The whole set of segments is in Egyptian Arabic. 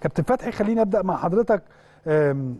كابتن فتحي خليني ابدا مع حضرتك أم،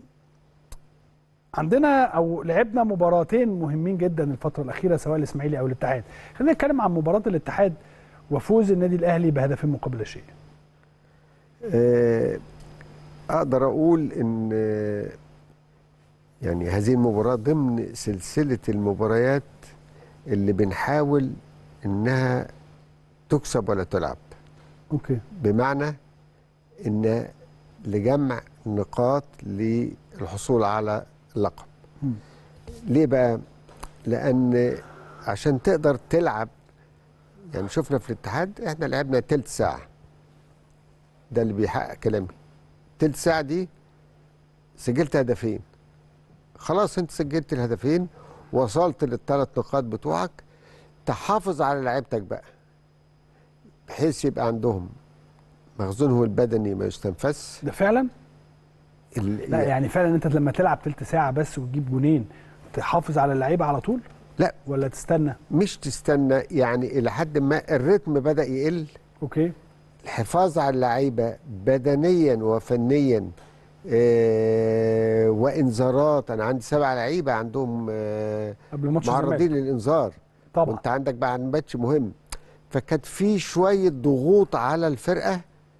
عندنا او لعبنا مباراتين مهمين جدا الفتره الاخيره سواء الاسماعيلي او الاتحاد خلينا نتكلم عن مباراه الاتحاد وفوز النادي الاهلي بهدفين مقابل لا شيء آه، اقدر اقول ان آه، يعني هذه المباراه ضمن سلسله المباريات اللي بنحاول انها تكسب ولا تلعب اوكي بمعنى ان لجمع نقاط للحصول على اللقب مم. ليه بقى لان عشان تقدر تلعب يعني شفنا في الاتحاد احنا لعبنا تلت ساعه ده اللي بيحقق كلامي تلت ساعه دي سجلت هدفين خلاص انت سجلت الهدفين وصلت للثلاث نقاط بتوعك تحافظ على لعيبتك بقى بحيث يبقى عندهم مخزونهم البدني ما يستنفذش ده فعلا ال- لا يعني فعلا انت لما تلعب تلت ساعه بس وتجيب جونين تحافظ على اللعيبه على طول لا ولا تستنى مش تستنى يعني الى حد ما الريتم بدا يقل اوكي الحفاظ على اللعيبه بدنيا وفنيا آه وانذارات انا عندي سبع لعيبه عندهم آه قبل ماتش معرضين الزمالك للانذار طبعا وانت عندك بقى عن ماتش مهم فكانت في شويه ضغوط على الفرقه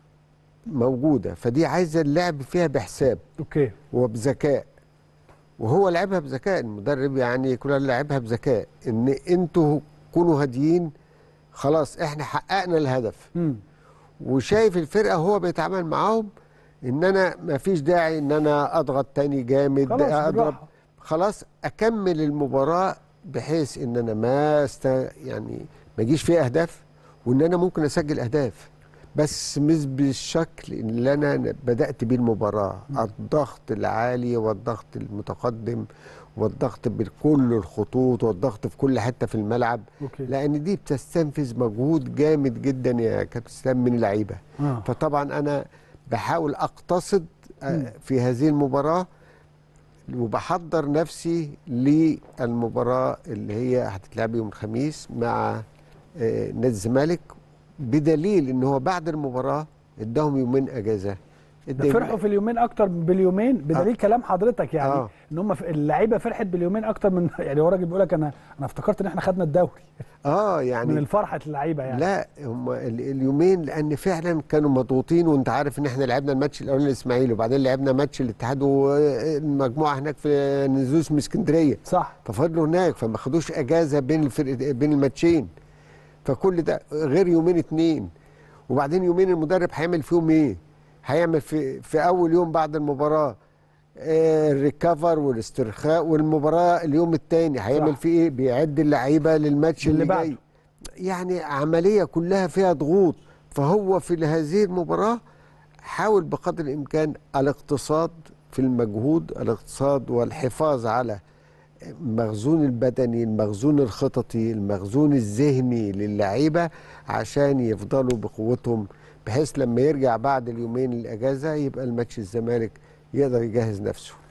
موجوده فدي عايزه اللعب فيها بحساب اوكي وبذكاء وهو لعبها بذكاء المدرب يعني كلنا لعبها بذكاء ان انتوا كونوا هاديين خلاص احنا حققنا الهدف امم وشايف الفرقه هو بيتعامل معاهم ان انا ما فيش داعي ان انا اضغط تاني جامد خلاص اضرب بالراحه خلاص اكمل المباراه بحيث ان انا ما است... يعني ما يجيش فيها اهداف وان انا ممكن اسجل اهداف بس مش بالشكل اللي انا بدات بيه المباراه الضغط العالي والضغط المتقدم والضغط بكل الخطوط والضغط في كل حته في الملعب اوكي لان دي بتستنفذ مجهود جامد جدا يا كابتن اسلام من اللعيبه اه فطبعا انا بحاول اقتصد آه، مم. في هذه المباراه وبحضر نفسي للمباراه اللي هي هتتلعب يوم الخميس مع آه، نادي الزمالك بدليل ان هو بعد المباراه اداهم يومين اجازه ده فرحوا في اليومين اكتر باليومين بدليل كلام حضرتك يعني آه. ان هم في- اللعيبه فرحت باليومين اكتر من يعني هو راجل بيقول لك انا انا افتكرت ان احنا خدنا الدوري اه من يعني الفرحه اللعيبه يعني لا هم ال- اليومين لان فعلا كانوا مضغوطين وانت عارف ان احنا لعبنا الماتش الاولاني الاسماعيلي وبعدين لعبنا ماتش الاتحاد والمجموعه هناك في نزوس من اسكندريه صح ففضلوا هناك فما خدوش اجازه بين الفرق بين الماتشين فكل ده غير يومين اتنين وبعدين يومين المدرب هيعمل فيهم ايه؟ هيعمل في في اول يوم بعد المباراه آه، الريكفر والاسترخاء والمباراه اليوم الثاني هيعمل صح. فيه ايه؟ بيعد اللعيبه للماتش اللي اللي, بعده. جاي يعني عمليه كلها فيها ضغوط فهو في هذه المباراه حاول بقدر الامكان الاقتصاد في المجهود الاقتصاد والحفاظ على المخزون البدني المخزون الخططي المخزون الذهني للعيبه عشان يفضلوا بقوتهم بحيث لما يرجع بعد اليومين الاجازه يبقى الماتش الزمالك يقدر يجهز نفسه